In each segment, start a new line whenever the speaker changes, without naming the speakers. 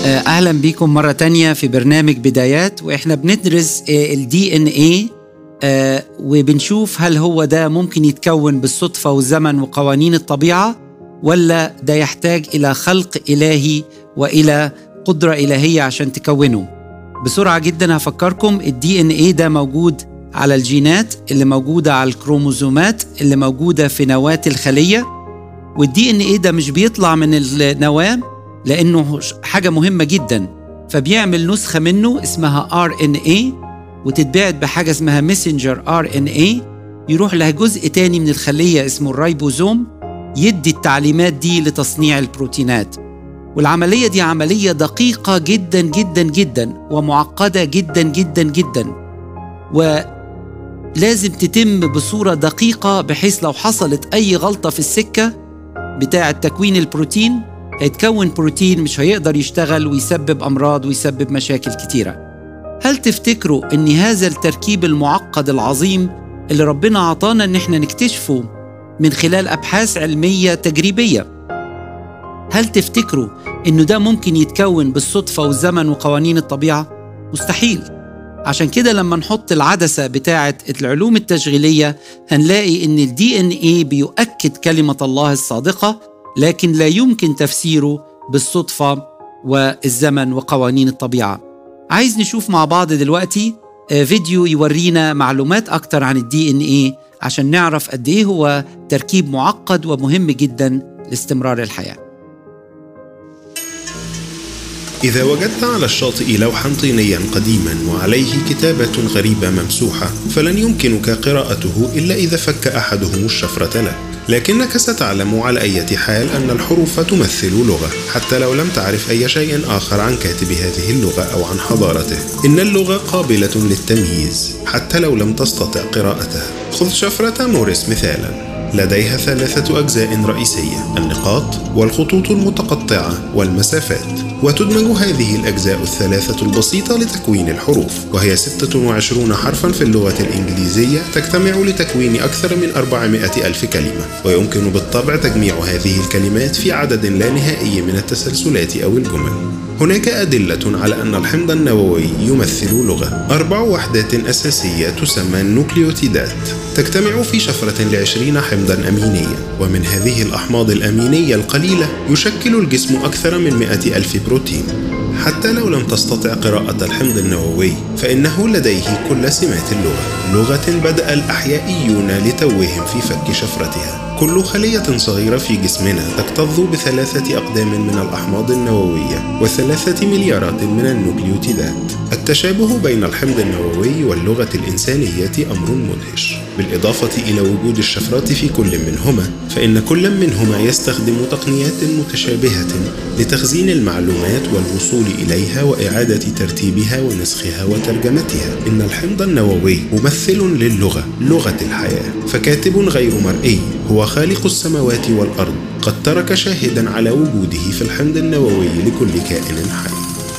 اهلا بيكم مره تانية في برنامج بدايات واحنا بندرس الدي ان ايه وبنشوف هل هو ده ممكن يتكون بالصدفه والزمن وقوانين الطبيعه ولا ده يحتاج الى خلق الهي والى قدره الهيه عشان تكونه بسرعه جدا هفكركم الدي ان ايه ده موجود على الجينات اللي موجوده على الكروموزومات اللي موجوده في نواه الخليه والدي ان ايه ده مش بيطلع من النواه لانه حاجه مهمه جدا فبيعمل نسخه منه اسمها ار ان اي وتتبعت بحاجه اسمها ميسنجر ار ان اي يروح لها جزء تاني من الخليه اسمه الرايبوزوم يدي التعليمات دي لتصنيع البروتينات والعمليه دي عمليه دقيقه جدا جدا جدا ومعقده جدا جدا جدا ولازم تتم بصوره دقيقه بحيث لو حصلت اي غلطه في السكه بتاعه تكوين البروتين هيتكون بروتين مش هيقدر يشتغل ويسبب امراض ويسبب مشاكل كتيره هل تفتكروا ان هذا التركيب المعقد العظيم اللي ربنا عطانا ان احنا نكتشفه من خلال ابحاث علميه تجريبيه هل تفتكروا انه ده ممكن يتكون بالصدفه والزمن وقوانين الطبيعه مستحيل عشان كده لما نحط العدسه بتاعه العلوم التشغيليه هنلاقي ان الدي ان اي بيؤكد كلمه الله الصادقه لكن لا يمكن تفسيره بالصدفه والزمن وقوانين الطبيعه عايز نشوف مع بعض دلوقتي فيديو يورينا معلومات اكتر عن الدي ان ايه عشان نعرف قد ايه هو تركيب معقد ومهم جدا لاستمرار الحياه
إذا وجدت على الشاطئ لوحا طينيا قديما وعليه كتابة غريبة ممسوحة فلن يمكنك قراءته إلا إذا فك أحدهم الشفرة لك لكنك ستعلم على أي حال أن الحروف تمثل لغة حتى لو لم تعرف أي شيء آخر عن كاتب هذه اللغة أو عن حضارته إن اللغة قابلة للتمييز حتى لو لم تستطع قراءتها خذ شفرة موريس مثالا لديها ثلاثة أجزاء رئيسية النقاط والخطوط المتقطعة والمسافات وتدمج هذه الأجزاء الثلاثة البسيطة لتكوين الحروف وهي 26 حرفا في اللغة الإنجليزية تجتمع لتكوين أكثر من 400 ألف كلمة ويمكن بالطبع تجميع هذه الكلمات في عدد لا نهائي من التسلسلات أو الجمل هناك أدلة على أن الحمض النووي يمثل لغة أربع وحدات أساسية تسمى النوكليوتيدات تجتمع في شفرة لعشرين حمضا أمينيا ومن هذه الأحماض الأمينية القليلة يشكل الجسم أكثر من مئة ألف بروتين حتى لو لم تستطع قراءة الحمض النووي فإنه لديه كل سمات اللغة لغة بدأ الأحيائيون لتوهم في فك شفرتها كل خلية صغيرة في جسمنا تكتظ بثلاثة أقدام من الأحماض النووية وثلاثة مليارات من النوكليوتيدات التشابه بين الحمض النووي واللغة الإنسانية أمر مدهش بالإضافة إلى وجود الشفرات في كل منهما فإن كل منهما يستخدم تقنيات متشابهة لتخزين المعلومات والوصول إليها وإعادة ترتيبها ونسخها وترجمتها إن الحمض النووي ممثل للغة لغة الحياة فكاتب غير مرئي هو خالق السماوات والأرض قد ترك شاهدا على وجوده في الحمض النووي لكل كائن حي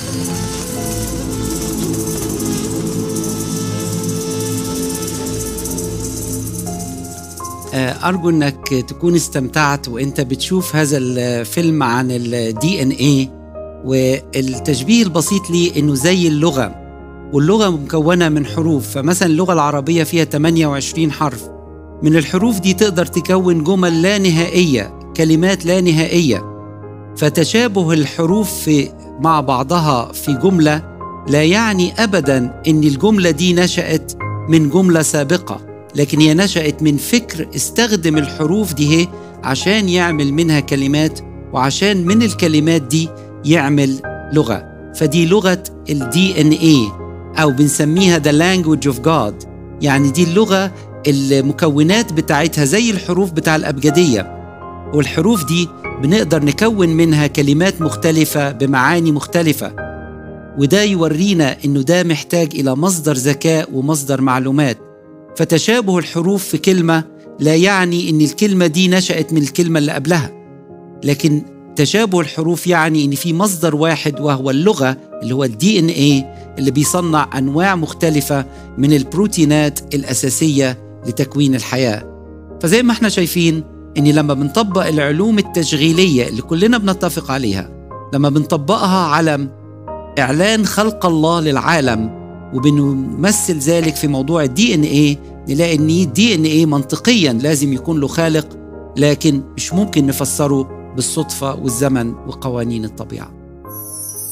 أرجو أنك تكون استمتعت وأنت بتشوف هذا الفيلم عن الدي ان اي والتشبيه البسيط ليه أنه زي اللغة واللغة مكونة من حروف فمثلا اللغة العربية فيها 28 حرف من الحروف دي تقدر تكون جمل لا نهائية كلمات لا نهائية فتشابه الحروف في مع بعضها في جملة لا يعني أبدا أن الجملة دي نشأت من جملة سابقة لكن هي نشأت من فكر استخدم الحروف دي هي عشان يعمل منها كلمات وعشان من الكلمات دي يعمل لغة فدي لغة الدي ان اي أو بنسميها the language of God يعني دي اللغة المكونات بتاعتها زي الحروف بتاع الأبجدية والحروف دي بنقدر نكون منها كلمات مختلفة بمعاني مختلفة وده يورينا إنه ده محتاج إلى مصدر ذكاء ومصدر معلومات فتشابه الحروف في كلمة لا يعني إن الكلمة دي نشأت من الكلمة اللي قبلها لكن تشابه الحروف يعني إن في مصدر واحد وهو اللغة اللي هو الدي ان اي اللي بيصنع أنواع مختلفة من البروتينات الأساسية لتكوين الحياة فزي ما احنا شايفين إن لما بنطبق العلوم التشغيلية اللي كلنا بنتفق عليها لما بنطبقها على اعلان خلق الله للعالم وبنمثل ذلك في موضوع الدي ان ايه نلاقي ان الدي ان ايه منطقيا لازم يكون له خالق لكن مش ممكن نفسره بالصدفه والزمن وقوانين الطبيعه